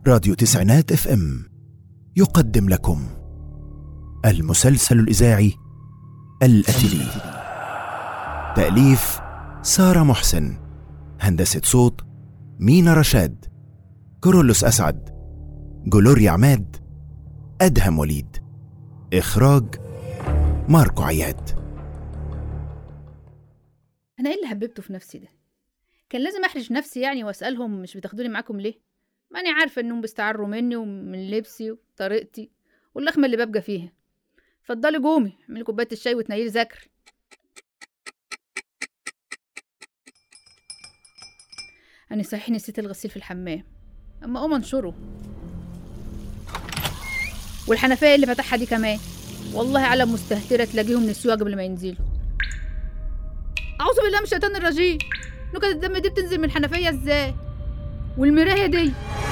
راديو تسعينات اف ام يقدم لكم المسلسل الاذاعي الاتلي تاليف ساره محسن هندسه صوت مينا رشاد كورولوس اسعد جلوريا عماد ادهم وليد اخراج ماركو عياد انا ايه اللي هببته في نفسي ده كان لازم احرج نفسي يعني واسالهم مش بتاخدوني معاكم ليه ما انا عارفه انهم بيستعروا مني ومن لبسي وطريقتي واللخمه اللي ببقى فيها اتفضلي قومي اعملي كوبايه الشاي وتنيلي ذاكري انا صحيح نسيت الغسيل في الحمام اما اقوم انشره والحنفيه اللي فتحها دي كمان والله على مستهتره تلاقيهم نسيوها قبل ما ينزلوا اعوذ بالله من الشيطان الرجيم نكت الدم دي بتنزل من الحنفيه ازاي والمرايه دي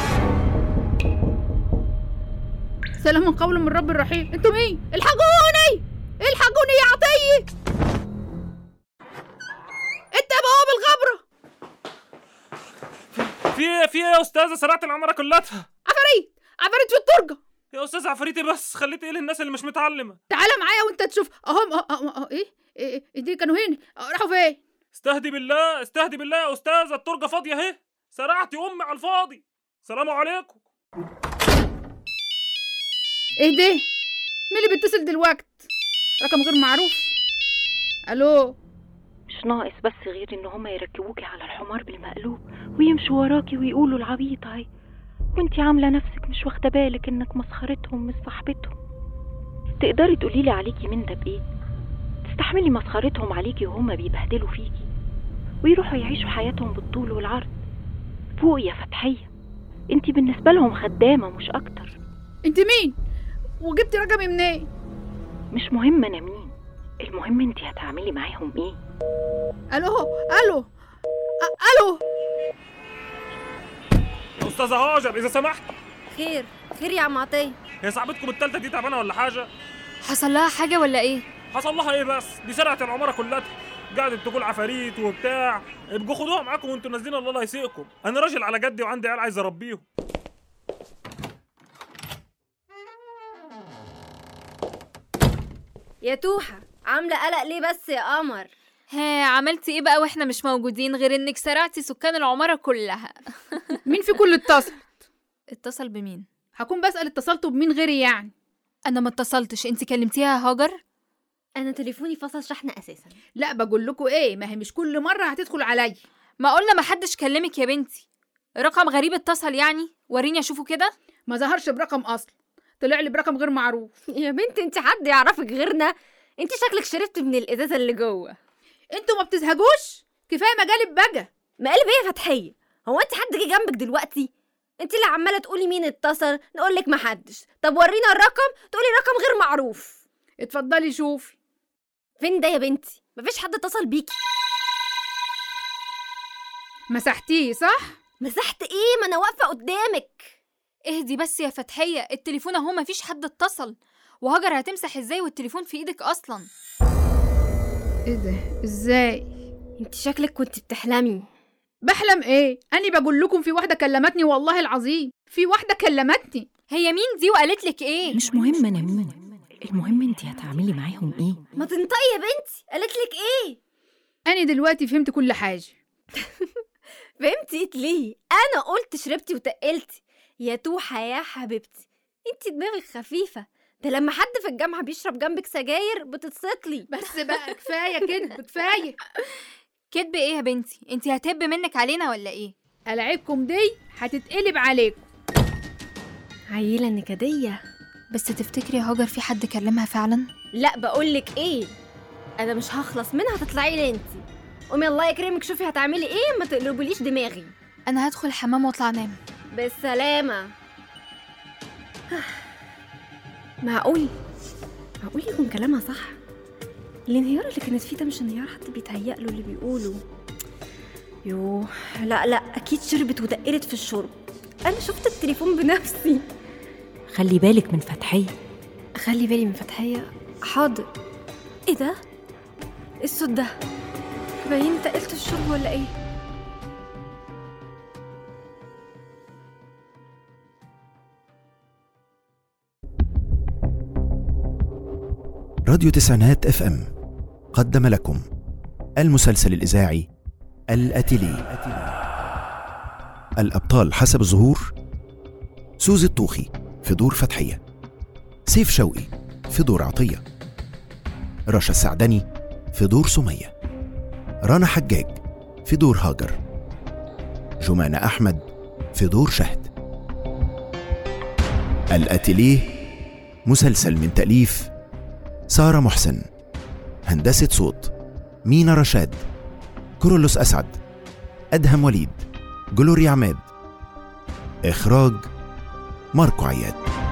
سلام قول من رب الرحيم انتوا مين الحقوني الحقوني يا عطيه انت يا بواب الغبره في ايه في ايه يا استاذه سرقت العماره كلها عفاريت عفاريت في الترجه يا استاذ عفريتي بس خليتي ايه للناس اللي مش متعلمه تعالى معايا وانت تشوف اهم أه أه أه ايه ايه إيه دي كانوا هنا أه، راحوا فين استهدي بالله استهدي بالله يا استاذه الترجه فاضيه اهي سرعتي امي على الفاضي سلام عليكم ايه ده مين اللي بيتصل دلوقت رقم غير معروف الو مش ناقص بس غير ان هما يركبوكي على الحمار بالمقلوب ويمشوا وراكي ويقولوا العبيطة اهي وانتي عاملة نفسك مش واخدة بالك انك مسخرتهم مش صاحبتهم تقدري تقوليلي عليكي من ده بايه تستحملي مسخرتهم عليكي وهما بيبهدلوا فيكي ويروحوا يعيشوا حياتهم بالطول والعرض فوق يا فتحية انتي بالنسبة لهم خدامة مش اكتر انت مين وجبتي رقمي منين مش مهم انا مين المهم انتي هتعملي معاهم ايه الو الو أ- الو يا استاذه هاجر اذا سمحت خير خير يا عم عطيه هي صاحبتكم التالتة دي تعبانه ولا حاجه حصل لها حاجه ولا ايه حصل لها ايه بس دي سرقت العماره كلها قعدت تقول عفاريت وبتاع ابقوا خدوها معاكم وانتوا نازلين الله لا يسيئكم انا راجل على جدي وعندي عيال عايز اربيهم يا توحه عامله قلق ليه بس يا قمر ها عملتي ايه بقى واحنا مش موجودين غير انك سرقتي سكان العمارة كلها مين في كل اتصل اتصل بمين هكون بسأل اتصلتوا بمين غيري يعني انا ما اتصلتش انت كلمتيها يا هاجر انا تليفوني فصل شحن اساسا لا بقول لكم ايه ما هي مش كل مرة هتدخل عليا ما قلنا ما حدش كلمك يا بنتي رقم غريب اتصل يعني وريني اشوفه كده ما ظهرش برقم اصلا طلع لي برقم غير معروف يا بنت انت حد يعرفك غيرنا انت شكلك شربت من الازازه اللي جوه انتوا ما بتزهجوش كفايه مجالب بقى مقلب ايه يا فتحيه هو انت حد جه جنبك دلوقتي انت اللي عماله تقولي مين اتصل نقول لك محدش طب ورينا الرقم تقولي رقم غير معروف اتفضلي شوفي فين ده يا بنتي مفيش حد اتصل بيكي مسحتيه صح مسحت ايه ما انا واقفه قدامك اهدي بس يا فتحية التليفون اهو مفيش حد اتصل وهاجر هتمسح ازاي والتليفون في ايدك اصلا ايه ده ازاي انت شكلك كنت بتحلمي بحلم ايه انا بقول لكم في واحده كلمتني والله العظيم في واحده كلمتني هي مين دي وقالت لك ايه مش مهم انا مين المهم انتي هتعملي معاهم ايه ما تنطقي يا بنتي قالت لك ايه انا دلوقتي فهمت كل حاجه فهمتي ليه انا قلت شربتي وتقلتي يا توحه يا حبيبتي انت دماغك خفيفه ده لما حد في الجامعه بيشرب جنبك سجاير بتتسطلي بس بقى كفايه كده كفايه كدب ايه يا بنتي انت هتهب منك علينا ولا ايه العيبكم دي هتتقلب عليكم عيله نكديه بس تفتكري يا هاجر في حد كلمها فعلا لا بقولك ايه انا مش هخلص منها تطلعي لي انت قومي الله يكرمك شوفي هتعملي ايه ما تقلبوليش دماغي انا هدخل الحمام واطلع انام بالسلامه معقول معقول يكون كلامها صح الانهيار اللي كانت فيه ده مش انهيار حد بيتهيأ له اللي بيقوله يوه لا لا اكيد شربت ودقرت في الشرب انا شفت التليفون بنفسي خلي بالك من فتحية خلي بالي من فتحية حاضر ايه ده إيه الصوت ده باين تقلت الشرب ولا ايه راديو تسعينات اف ام قدم لكم المسلسل الإذاعي الأتيلي الأبطال حسب الظهور سوزي الطوخي في دور فتحية سيف شوقي في دور عطية رشا السعدني في دور سمية رنا حجاج في دور هاجر جمانة أحمد في دور شهد الأتيليه مسلسل من تأليف سارة محسن هندسة صوت مينا رشاد كورولوس أسعد أدهم وليد جلوريا عماد إخراج ماركو عياد